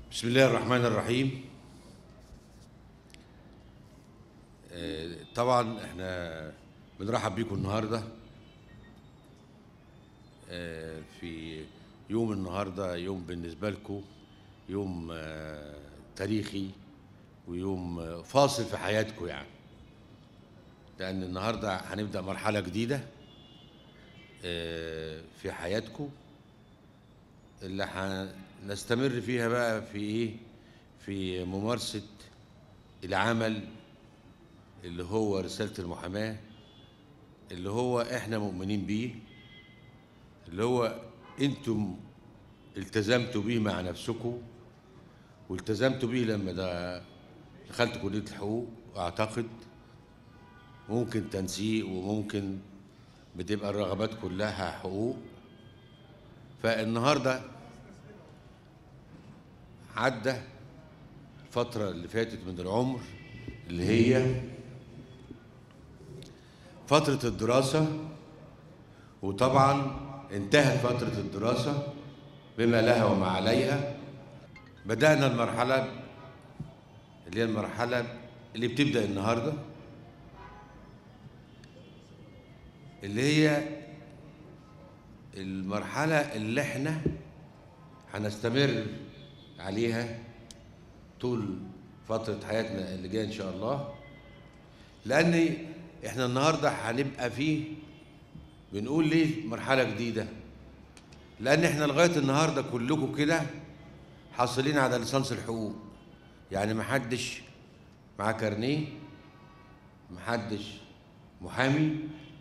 بسم الله الرحمن الرحيم آه، طبعا احنا بنرحب بيكم النهارده آه، في يوم النهارده يوم بالنسبه لكم يوم آه، تاريخي ويوم آه، فاصل في حياتكم يعني لان النهارده هنبدا مرحله جديده آه، في حياتكم اللي هنستمر فيها بقى في ايه في ممارسة العمل اللي هو رسالة المحاماة اللي هو احنا مؤمنين بيه اللي هو انتم التزمتوا بيه مع نفسكم والتزمتوا بيه لما ده دخلت كلية الحقوق اعتقد ممكن تنسيق وممكن بتبقى الرغبات كلها حقوق فالنهارده عدى الفترة اللي فاتت من العمر اللي هي فترة الدراسة وطبعا انتهت فترة الدراسة بما لها وما عليها بدأنا المرحلة اللي هي المرحلة اللي بتبدأ النهاردة اللي هي المرحلة اللي احنا هنستمر عليها طول فترة حياتنا اللي جاية إن شاء الله لأن احنا النهاردة هنبقى فيه بنقول ليه مرحلة جديدة لأن احنا لغاية النهاردة كلكم كده حاصلين على ليسانس الحقوق يعني محدش معاه كارنيه محدش محامي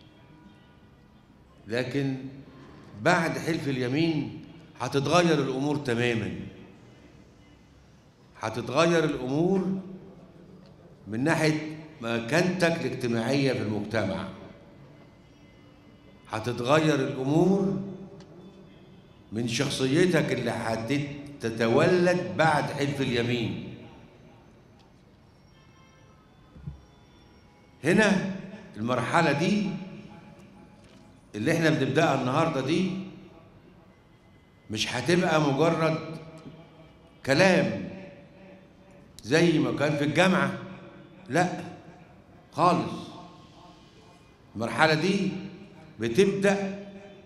لكن بعد حلف اليمين هتتغير الامور تماما هتتغير الامور من ناحيه مكانتك الاجتماعيه في المجتمع هتتغير الامور من شخصيتك اللي هتتولد بعد حلف اليمين هنا المرحله دي اللي احنا بنبداها النهارده دي مش هتبقى مجرد كلام زي ما كان في الجامعه لا خالص المرحله دي بتبدا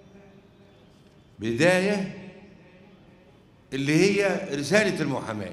بدايه اللي هي رساله المحاماه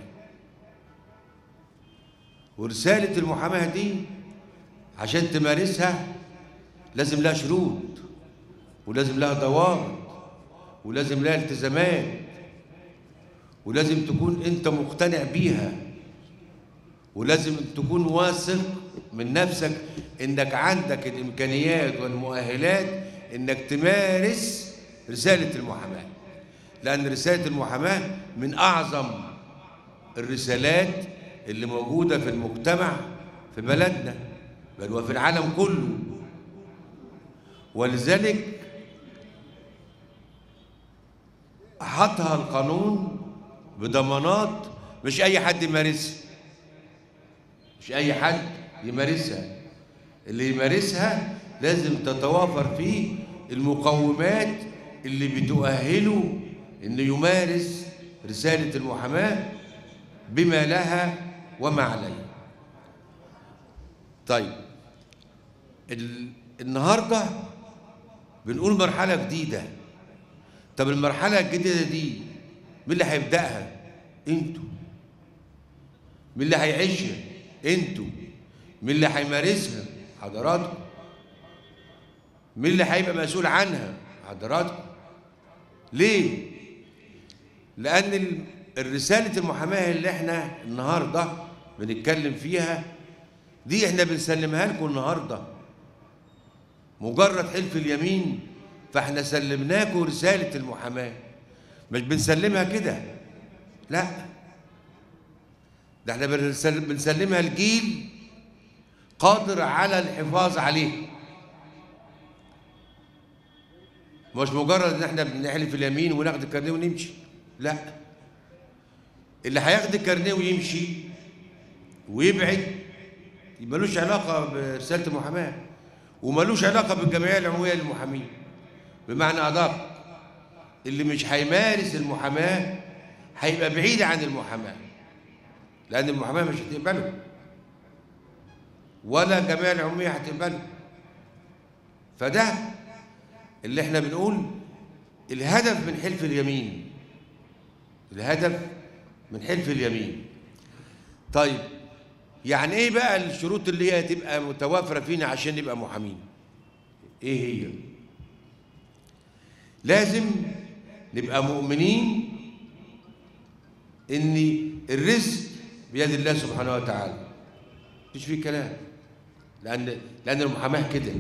ورساله المحاماه دي عشان تمارسها لازم لها شروط ولازم لها ضوابط ولازم لها التزامات ولازم تكون انت مقتنع بيها ولازم تكون واثق من نفسك انك عندك الامكانيات والمؤهلات انك تمارس رساله المحاماه لان رساله المحاماه من اعظم الرسالات اللي موجوده في المجتمع في بلدنا بل وفي العالم كله ولذلك حطها القانون بضمانات مش اي حد يمارسها مش اي حد يمارسها اللي يمارسها لازم تتوافر فيه المقومات اللي بتؤهله انه يمارس رساله المحاماه بما لها وما عليها طيب ال... النهارده بنقول مرحله جديده طب المرحله الجديده دي مين اللي هيبداها انتوا مين اللي هيعيشها انتوا مين اللي هيمارسها حضراتكم مين اللي هيبقى مسؤول عنها حضراتكم ليه لان ال- الرساله المحاماه اللي احنا النهارده بنتكلم فيها دي احنا بنسلمها لكم النهارده مجرد حلف اليمين فاحنا سلمناكم رسالة المحاماة مش بنسلمها كده لا ده احنا بنسل- بنسلمها لجيل قادر على الحفاظ عليه مش مجرد ان احنا بنحلف اليمين وناخد الكارنيه ونمشي لا اللي هياخد الكارنيه ويمشي ويبعد ملوش علاقة برسالة المحاماة وملوش علاقة بالجمعية العمومية للمحامين بمعنى أدق اللي مش هيمارس المحاماة هيبقى بعيد عن المحاماة لأن المحاماة مش هتقبله ولا جميع العمومية هتقبله فده اللي احنا بنقول الهدف من حلف اليمين الهدف من حلف اليمين طيب يعني ايه بقى الشروط اللي هي تبقى متوافرة فينا عشان نبقى محامين ايه هي لازم نبقى مؤمنين ان الرزق بيد الله سبحانه وتعالى مفيش فيه كلام لان لان المحاماه كده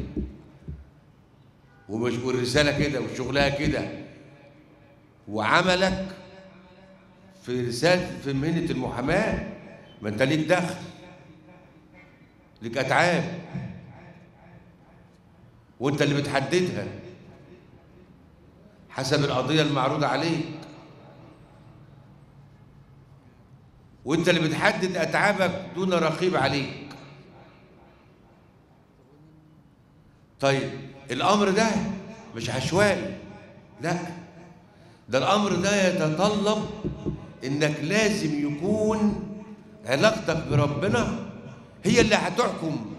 ومش والرساله كده وشغلها كده وعملك في رساله في مهنه المحاماه ما انت ليك دخل ليك اتعاب وانت اللي بتحددها حسب القضيه المعروضه عليك وانت اللي بتحدد اتعابك دون رقيب عليك طيب الامر ده مش عشوائي لا ده الامر ده يتطلب انك لازم يكون علاقتك بربنا هي اللي هتحكم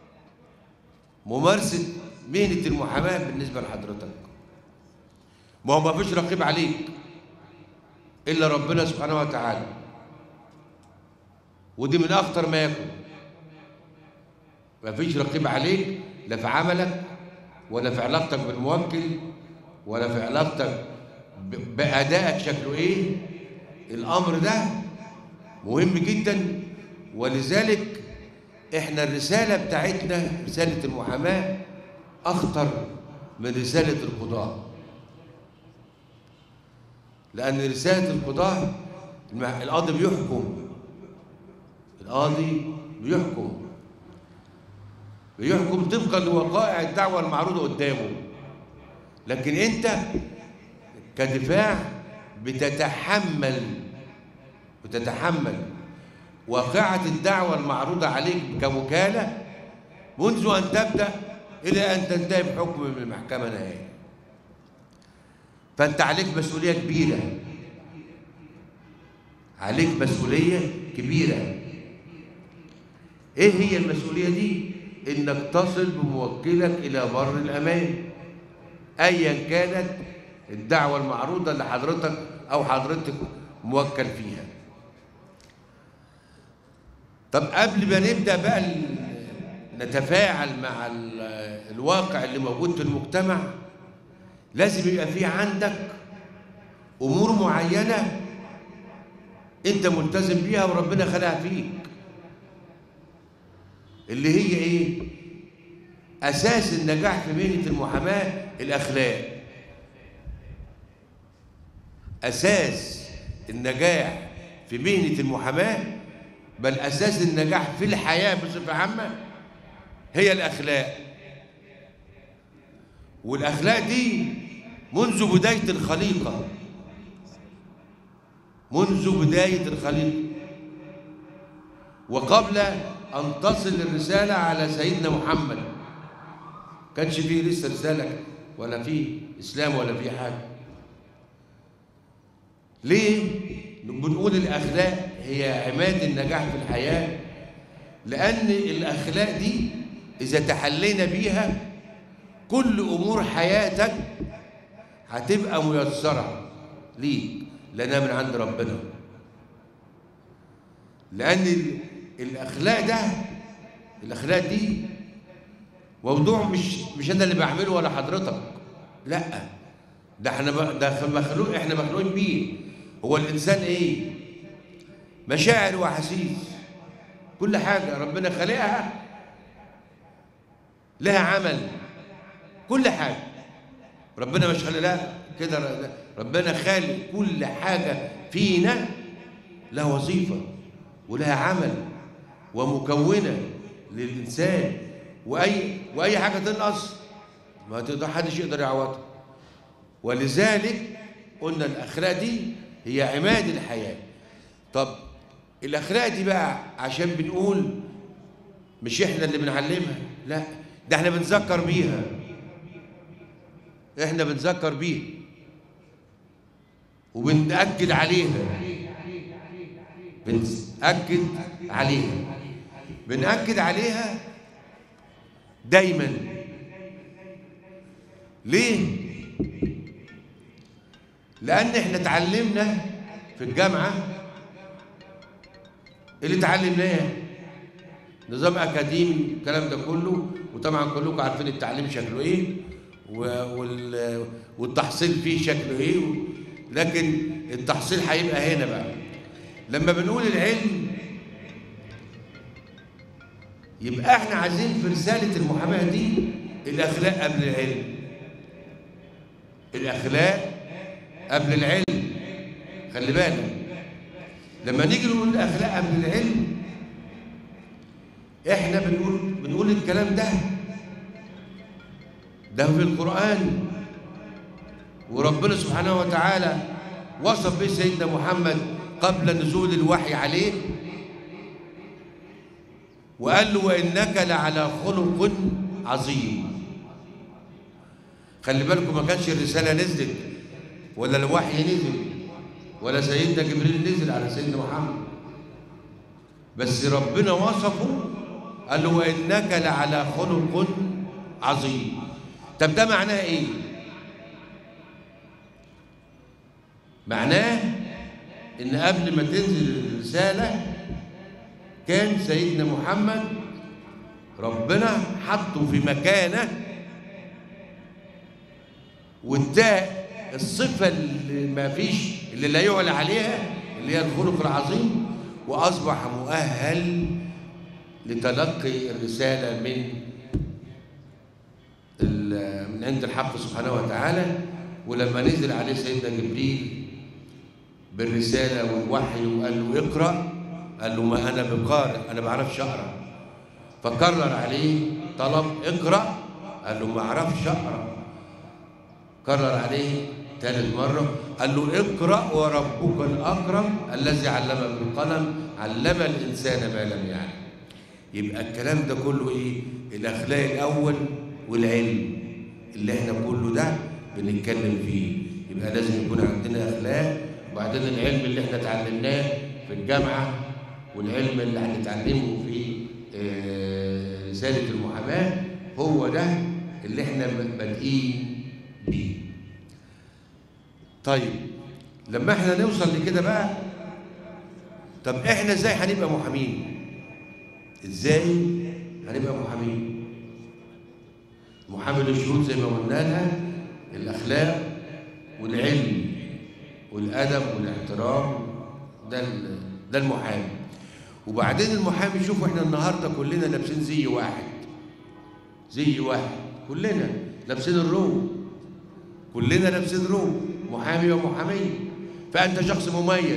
ممارسه مهنه المحاماه بالنسبه لحضرتك ما هو ما فيش رقيب عليك الا ربنا سبحانه وتعالى ودي من اخطر ما يكون ما فيش رقيب عليك لا في عملك ولا في علاقتك بالموكل ولا في علاقتك بأدائك شكله ايه الامر ده مهم جدا ولذلك احنا الرسالة بتاعتنا رسالة المحاماة اخطر من رسالة القضاء لأن رسالة القضاء القاضي بيحكم القاضي بيحكم بيحكم طبقا لوقائع الدعوة المعروضة قدامه لكن أنت كدفاع بتتحمل بتتحمل واقعة الدعوة المعروضة عليك كوكالة منذ أن تبدأ إلى أن تنتهي بحكم من المحكمة نهائيا فأنت عليك مسؤولية كبيرة عليك مسؤولية كبيرة إيه هي المسؤولية دي؟ إنك تصل بموكلك إلى بر الأمان أيا كانت الدعوة المعروضة لحضرتك أو حضرتك موكل فيها طب قبل ما نبدأ بقى نتفاعل مع الواقع اللي موجود في المجتمع لازم يبقى في عندك امور معينه انت ملتزم بيها وربنا خلقها فيك اللي هي ايه اساس النجاح في مهنه المحاماه الاخلاق اساس النجاح في مهنه المحاماه بل اساس النجاح في الحياه بصفه عامه هي الاخلاق والاخلاق دي منذ بدايه الخليقه منذ بدايه الخليقه وقبل ان تصل الرساله على سيدنا محمد كانش فيه لسه رساله ولا فيه اسلام ولا فيه حاجه ليه بنقول الاخلاق هي عماد النجاح في الحياه لان الاخلاق دي اذا تحلينا بيها كل امور حياتك هتبقى ميسره ليك لانها من عند ربنا لان الاخلاق ده الاخلاق دي موضوع مش مش انا اللي بعمله ولا حضرتك لا ده احنا ده مخلوق احنا مخلوقين بيه هو الانسان ايه مشاعر واحاسيس كل حاجه ربنا خلقها لها عمل كل حاجه ربنا مش خلق لا كده ربنا خالق كل حاجه فينا لها وظيفه ولها عمل ومكونه للانسان واي واي حاجه تنقص ما تقدر حدش يقدر يعوضها ولذلك قلنا الاخلاق دي هي عماد الحياه طب الاخلاق دي بقى عشان بنقول مش احنا اللي بنعلمها لا ده احنا بنذكر بيها احنا بنذكر بيها وبنأكد عليها بنأكد عليها بنأكد عليها دايما ليه؟ لأن احنا اتعلمنا في الجامعة اللي اتعلمناه نظام أكاديمي الكلام ده كله وطبعا كلكم عارفين التعليم شكله ايه وال- والتحصيل فيه شكله ايه لكن التحصيل هيبقى هنا بقى لما بنقول العلم يبقى احنا عايزين في رسالة المحاماة دي الأخلاق قبل العلم الأخلاق قبل العلم خلي بالك لما نيجي نقول الأخلاق قبل العلم احنا بنقول بنقول الكلام ده ده في القرآن وربنا سبحانه وتعالى وصف به سيدنا محمد قبل نزول الوحي عليه وقال له وإنك لعلى خلق عظيم خلي بالكم ما كانش الرسالة نزلت ولا الوحي نزل ولا سيدنا جبريل نزل على سيدنا محمد بس ربنا وصفه قال له وإنك لعلى خلق عظيم طب ده معناه إيه؟ معناه إن قبل ما تنزل الرسالة كان سيدنا محمد ربنا حطه في مكانه واداه الصفة اللي ما فيش اللي لا يعلى عليها اللي هي الخلق العظيم وأصبح مؤهل لتلقي الرسالة من ال- من عند الحق سبحانه وتعالى ولما نزل عليه سيدنا جبريل بالرسالة والوحي وقال له اقرأ قال له ما أنا بقارئ أنا ما بعرفش أقرأ فكرر عليه طلب اقرأ قال له ما أعرفش أقرأ كرر عليه ثالث مرة قال له اقرأ وربك الأكرم الذي علم بالقلم علم الإنسان ما لم يعلم يبقى الكلام ده كله إيه الأخلاق الأول والعلم اللي احنا كله ده بنتكلم فيه يبقى لازم يكون عندنا أخلاق وبعدين العلم اللي احنا اتعلمناه في الجامعة والعلم اللي هنتعلمه في آه، رسالة المحاماة هو ده اللي احنا بادئين بيه طيب لما احنا نوصل لكده بقى طب احنا ازاي هنبقى محامين ازاي هنبقى محامين محامي للشهود زي ما قلنا لها الاخلاق والعلم والادب والاحترام ده ال- ده المحامي وبعدين المحامي شوفوا احنا النهارده كلنا لابسين زي واحد زي واحد كلنا لابسين الروب كلنا لابسين روب محامي ومحامية فأنت شخص مميز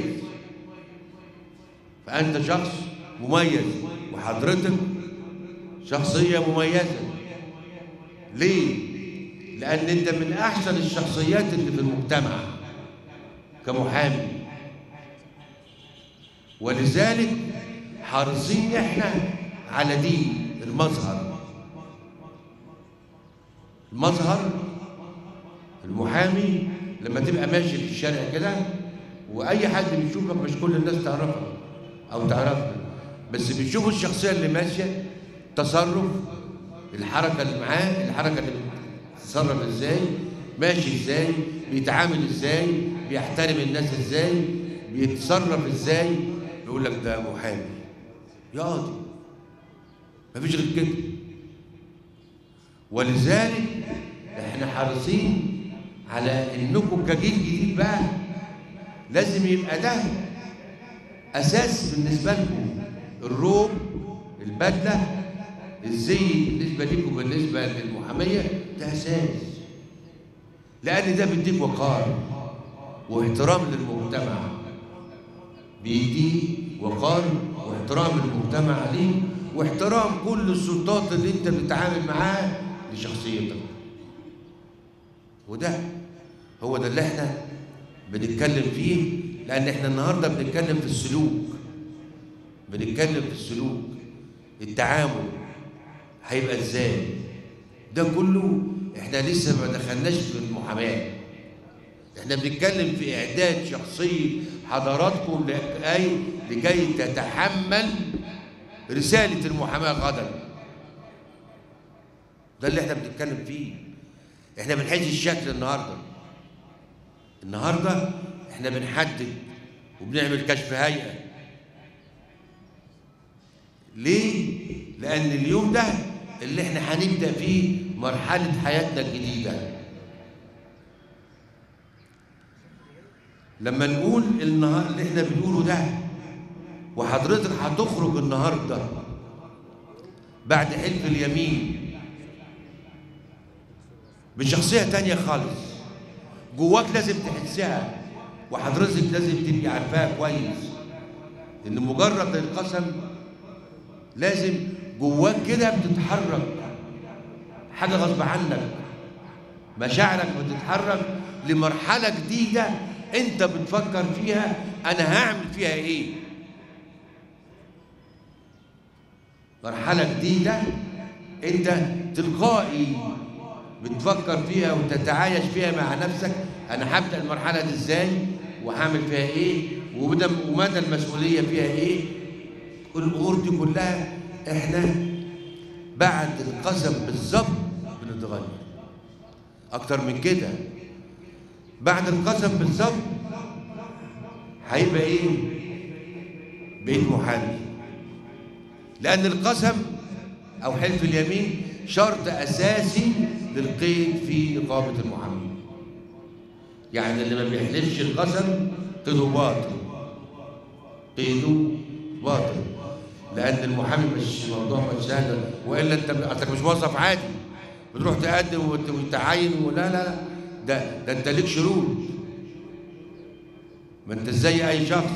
فأنت شخص مميز وحضرتك شخصية مميزة ليه؟ لأن أنت من أحسن الشخصيات اللي في المجتمع كمحامي ولذلك حريصين احنا على دي المظهر المظهر المحامي لما تبقى ماشي في الشارع كده واي حد بيشوفك مش كل الناس تعرفك او تعرفك بس بيشوفوا الشخصيه اللي ماشيه تصرف الحركه اللي معاه الحركه اللي بيتصرف ازاي ماشي ازاي بيتعامل ازاي بيحترم الناس ازاي بيتصرف ازاي يقول لك ده محامي يا قاضي مفيش غير كده ولذلك احنا حريصين على انكم كجيل جديد بقى لازم يبقى ده اساس بالنسبه لكم الروب البدله الزي بالنسبه لكم بالنسبه للمحاميه ده اساس لان ده بيديك وقار واحترام للمجتمع بيديك وقار واحترام المجتمع ليك واحترام كل السلطات اللي انت بتتعامل معاه لشخصيتك وده هو ده اللي احنا بنتكلم فيه لان احنا النهارده بنتكلم في السلوك بنتكلم في السلوك التعامل هيبقى ازاي ده كله احنا لسه ما دخلناش في المحاماه احنا بنتكلم في اعداد شخصيه حضراتكم لكي لكي تتحمل رساله المحاماه غدا ده اللي احنا بنتكلم فيه احنا بنحج الشكل النهارده النهارده احنا بنحدد وبنعمل كشف هيئه ليه لان اليوم ده اللي احنا هنبدا فيه مرحله حياتنا الجديده لما نقول النهار اللي احنا بنقوله ده وحضرتك هتخرج النهارده بعد حلف اليمين بشخصيه تانية خالص جواك لازم تحسها وحضرتك لازم تبقي عارفاها كويس ان مجرد القسم لازم جواك كده بتتحرك حاجه غصب عنك مشاعرك بتتحرك لمرحله جديده انت بتفكر فيها انا هعمل فيها ايه مرحله جديده انت تلقائي بتفكر فيها وتتعايش فيها مع نفسك انا هبدا المرحله دي ازاي وهعمل فيها ايه ومدى ومدى المسؤوليه فيها ايه كل الامور دي كلها احنا بعد القسم بالظبط بنتغير اكتر من كده بعد القسم بالظبط هيبقى ايه بقيت محامي لان القسم او حلف اليمين شرط اساسي للقيد في نقابه المحامين يعني اللي ما بيحلفش القسم قيده باطل قيده باطل لان المحامي مش موضوع مش سهل والا انت اصلك مش موظف عادي بتروح تقدم وتعين ولا لا لا ده ده انت ليك شروط ما انت زي اي شخص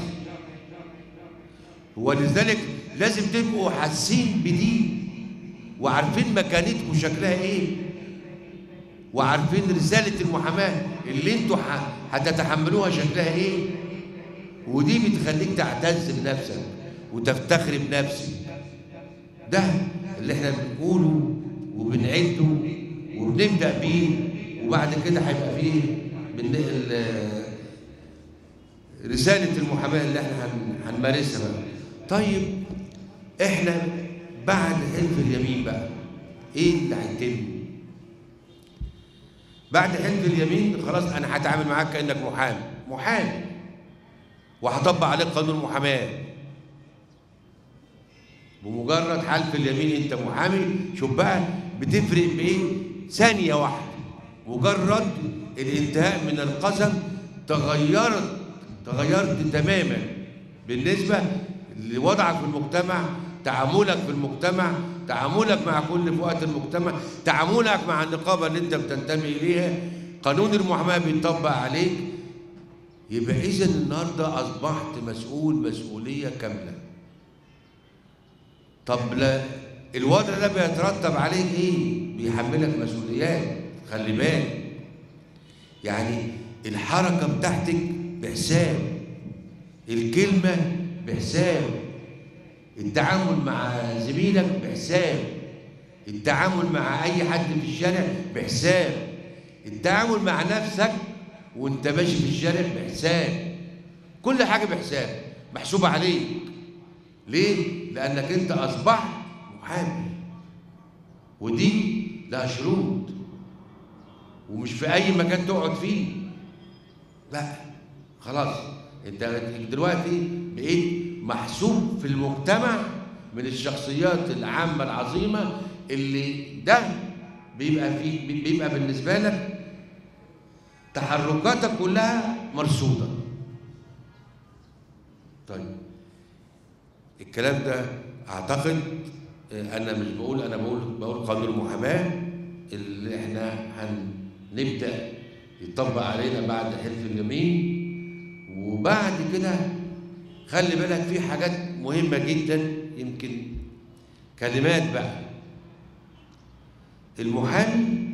ولذلك لازم تبقوا حاسين بدي وعارفين مكانتكم شكلها ايه وعارفين رسالة المحاماة اللي انتوا هتتحملوها شكلها ايه ودي بتخليك تعتز بنفسك وتفتخر بنفسك ده اللي احنا بنقوله وبنعده وبنبدأ بيه وبعد كده هيبقى فيه رسالة المحاماة اللي احنا هنمارسها بقى طيب احنا بعد حلف اليمين بقى ايه اللي هيتم بعد حلف اليمين خلاص انا هتعامل معاك كانك محامي محامي وهطبق عليك قانون المحاماه بمجرد حلف اليمين انت محامي شوف بقى بتفرق بايه ثانيه واحده مجرد الانتهاء من القسم تغيرت تغيرت تماما بالنسبه لوضعك في المجتمع تعاملك في المجتمع تعاملك مع كل فئات المجتمع تعاملك مع النقابه اللي انت بتنتمي اليها قانون المحاماه بيطبق عليك يبقى اذا النهارده اصبحت مسؤول مسؤوليه كامله طب لا الوضع ده بيترتب عليه ايه بيحملك مسؤوليات خلي بالك يعني الحركه بتاعتك بحساب الكلمه بحساب التعامل مع زميلك بحساب التعامل مع اي حد في الشارع بحساب التعامل مع نفسك وانت ماشي في الشارع بحساب كل حاجه بحساب محسوبه عليك ليه لانك انت اصبحت محامي ودي لها شروط ومش في اي مكان تقعد فيه لا خلاص انت دلوقتي بقيت محسوب في المجتمع من الشخصيات العامة العظيمة اللي ده بيبقى في بيبقى بالنسبة لك تحركاتك كلها مرصودة. طيب الكلام ده اعتقد انا مش بقول انا بقول بقول قانون المحاماة اللي احنا هنبدأ يطبق علينا بعد حلف اليمين وبعد كده خلي بالك في حاجات مهمة جدا يمكن كلمات بقى المحامي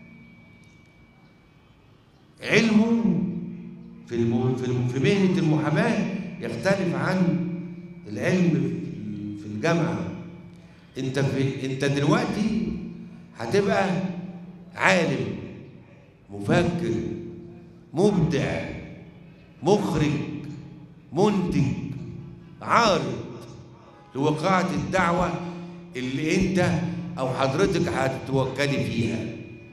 علمه في الم... في, الم... في مهنة المحاماة يختلف عن العلم في الجامعة انت في انت دلوقتي هتبقى عالم مفكر مبدع مخرج منتج عارض لوقاعة الدعوة اللي انت او حضرتك هتتوكلي فيها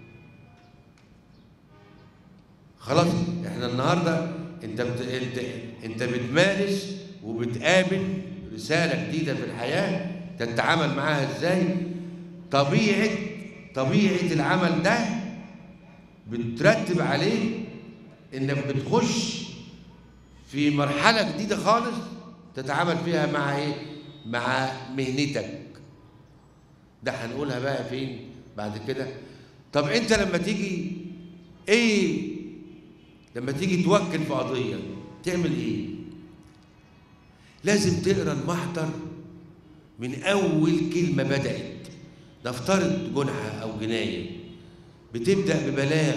خلاص احنا النهارده انت بت... انت انت بتمارس وبتقابل رساله جديده في الحياه تتعامل معاها ازاي طبيعه طبيعه العمل ده بترتب عليه انك بتخش في مرحله جديده خالص تتعامل فيها مع ايه مع مهنتك ده هنقولها بقى فين بعد كده طب انت لما تيجي ايه لما تيجي توكل في قضيه تعمل ايه لازم تقرا المحضر من اول كلمه بدات نفترض جنحه او جنايه بتبدا ببلاغ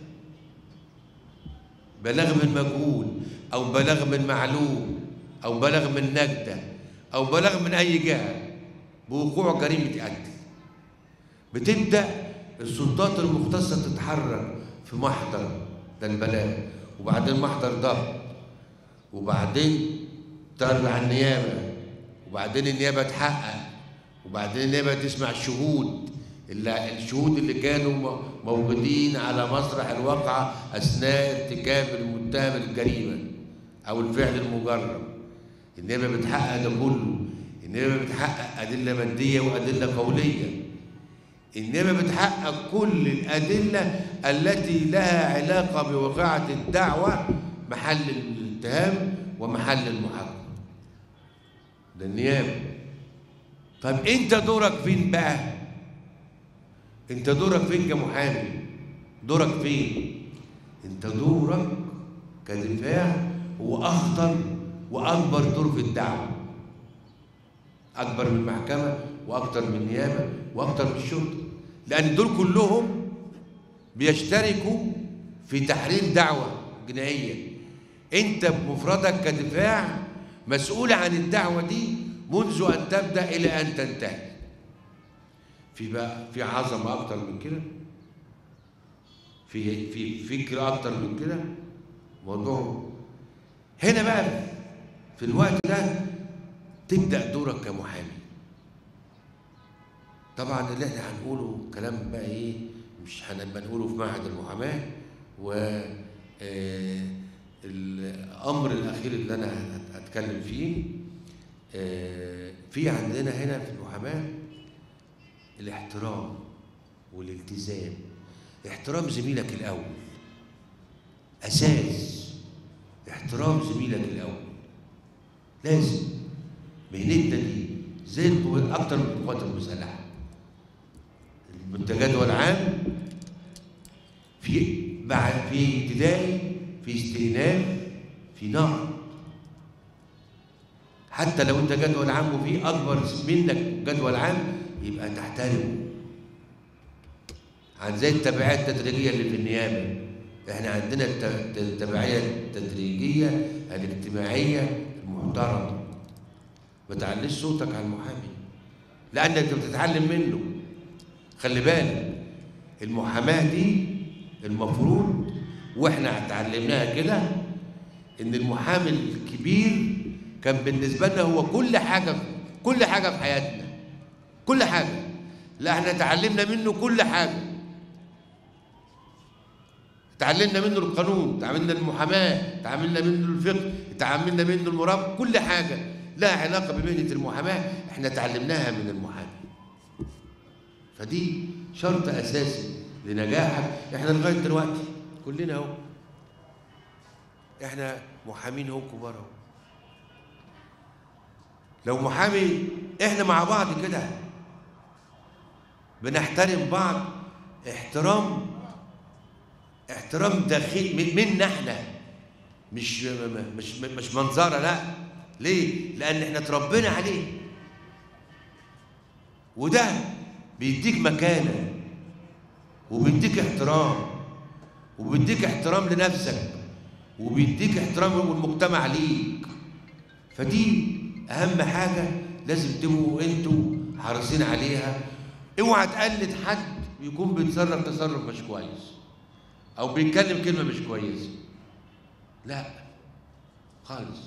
بلاغ من مجهول او بلاغ من معلوم او بلاغ من نجده او بلاغ من اي جهه بوقوع جريمه قتل بتبدا السلطات المختصه تتحرك في محضر ده البلاغ وبعدين محضر ضبط وبعدين ترجع النيابه وبعدين النيابه تحقق وبعدين النيابه تسمع الشهود اللي الشهود اللي كانوا موجودين على مسرح الواقعه اثناء ارتكاب المتهم الجريمه او الفعل المجرم النيابه بتحقق ده كله النيابه بتحقق ادله ماديه وادله قوليه النيابه بتحقق كل الادله التي لها علاقه بواقعه الدعوه محل الاتهام ومحل المحاكمه ده النيابه طب انت دورك فين بقى انت دورك فين كمحامي دورك فين انت دورك كدفاع هو اخطر واكبر دور في الدعوه اكبر من المحكمه واكتر من النيابه واكتر من الشرطه لان دول كلهم بيشتركوا في تحرير دعوه جنائيه انت بمفردك كدفاع مسؤول عن الدعوه دي منذ ان تبدا الى ان تنتهي في بقى في عظمه اكتر من كده في في فكره اكتر من كده موضوع هنا بقى في الوقت ده تبدا دورك كمحامي طبعا اللي احنا هنقوله كلام بقى ايه مش هنبقى نقوله في معهد المحاماه و الامر الاخير اللي انا هتكلم فيه في عندنا هنا في المحاماه الاحترام والالتزام احترام زميلك الاول اساس احترام زميلك الاول لازم مهنتنا دي زي اكتر من القوات المسلحه الجدول العام في بعد في ابتدائي في استئناف في نقد حتى لو انت جدول عام وفي اكبر منك جدول عام يبقى تحترمه عن زي التبعية التدريجية اللي في النيابة احنا عندنا التبعية التدريجية الاجتماعية المحترمة ما تعليش صوتك على المحامي لأنك انت بتتعلم منه خلي بالك المحاماة دي المفروض واحنا اتعلمناها كده ان المحامي الكبير كان بالنسبة لنا هو كل حاجة كل حاجة في حياتنا كل حاجة لا احنا تعلمنا منه كل حاجة تعلمنا منه القانون تعلمنا المحاماة تعلمنا منه الفقه تعلمنا منه المراقبة كل حاجة لها علاقة بمهنة المحاماة احنا تعلمناها من المحامي فدي شرط أساسي لنجاحك احنا لغاية دلوقتي كلنا اهو احنا محامين اهو كبار اهو لو محامي احنا مع بعض كده بنحترم بعض احترام احترام داخلي منا احنا مش مش مش منظره لا ليه؟ لان احنا اتربينا عليه وده بيديك مكانه وبيديك احترام وبيديك احترام لنفسك وبيديك احترام المجتمع ليك فدي اهم حاجه لازم تبقوا انتوا حريصين عليها اوعى تقلد حد يكون بيتصرف تصرف مش كويس او بيتكلم كلمه مش كويسه لا خالص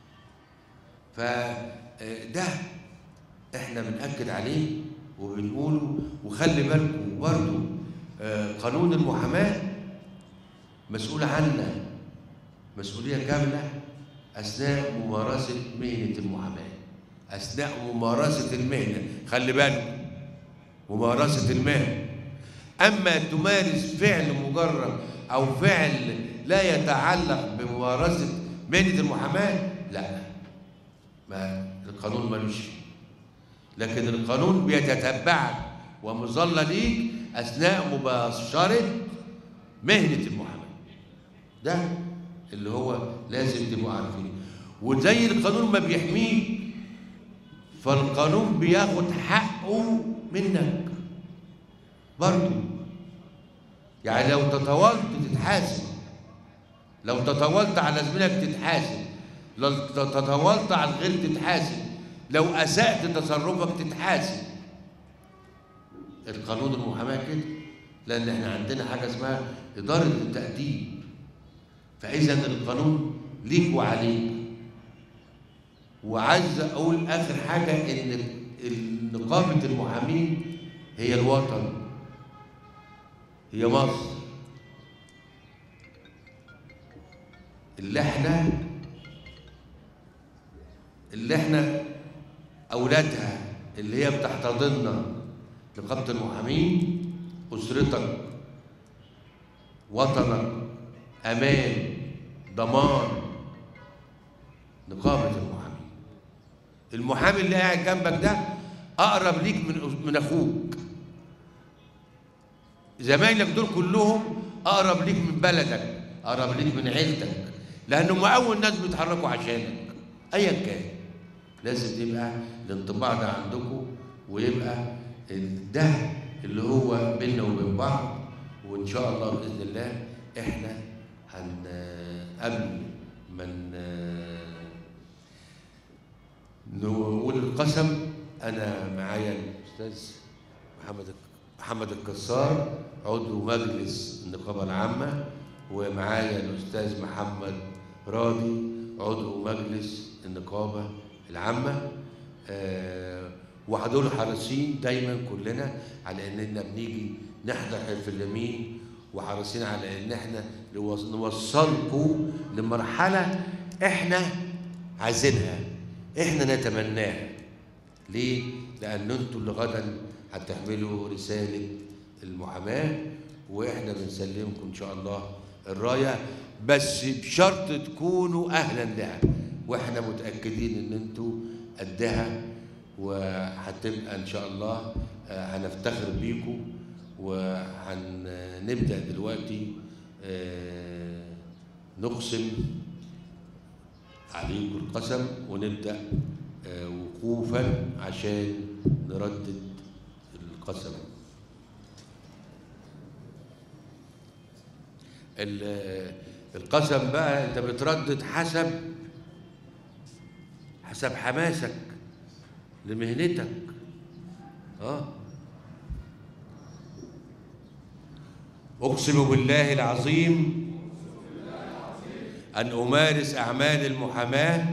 فده احنا بنأكد عليه وبنقوله وخلي بالكم برضه آه، قانون المحاماة مسؤول عنا مسؤولية كاملة أثناء ممارسة مهنة المحاماة أثناء ممارسة المهنة خلي بالكم ممارسة المهنة أما تمارس فعل مجرد أو فعل لا يتعلق بممارسة مهنة المحاماة لا ما القانون ملوش فيه لكن القانون بيتتبعك ومظلة ليك أثناء مباشرة مهنة المحاماة ده اللي هو لازم تبقوا عارفينه وزي القانون ما بيحميك فالقانون بياخد حقه منك برضه يعني لو تطاولت تتحاسب لو تطاولت على زميلك تتحاسب لو تطاولت على الغير تتحاسب لو اسأت تصرفك تتحاسب القانون المحاماه كده لان احنا عندنا حاجه اسمها اداره التاديب فاذا القانون ليك وعليك وعايز اقول اخر حاجه ان نقابه المحامين هي الوطن هي مصر اللي احنا اللي احنا اولادها اللي هي بتحتضننا نقابه المحامين اسرتك وطنك امان ضمان نقابه المحامين المحامي اللي قاعد جنبك ده اقرب ليك من من اخوك زمايلك دول كلهم اقرب ليك من بلدك اقرب ليك من عيلتك لانهم اول ناس بيتحركوا عشانك ايا كان لازم يبقى الانطباع ده عندكم ويبقى ده اللي هو بيننا وبين بعض وان شاء الله باذن الله احنا هن قبل ما نقول القسم انا معايا الاستاذ محمد محمد الكسار عضو مجلس النقابه العامه ومعايا الاستاذ محمد راضي عضو مجلس النقابه العامه آه وهدول حريصين دايما كلنا على اننا بنيجي نحضر حلف اليمين وحريصين على ان احنا نوصلكم لمرحله احنا عايزينها احنا نتمناها ليه؟ لان انتوا اللي غدا هتحملوا رساله المحاماه واحنا بنسلمكم ان شاء الله الرايه بس بشرط تكونوا اهلا لها واحنا متاكدين ان انتوا قدها وهتبقى ان شاء الله هنفتخر بيكم وهنبدا دلوقتي نقسم عليكم القسم ونبدا وقوفا عشان نردد القسم القسم بقى انت بتردد حسب حسب حماسك لمهنتك اه اقسم بالله العظيم ان امارس اعمال المحاماه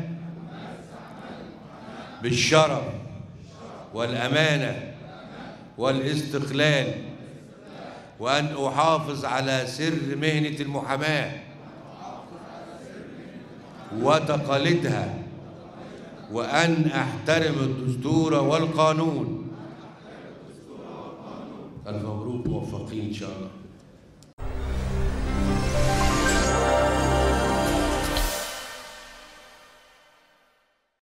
بالشرف والامانه والاستقلال وان احافظ على سر مهنه المحاماه وتقاليدها وأن أحترم الدستور والقانون ألف مبروك موفقين إن شاء الله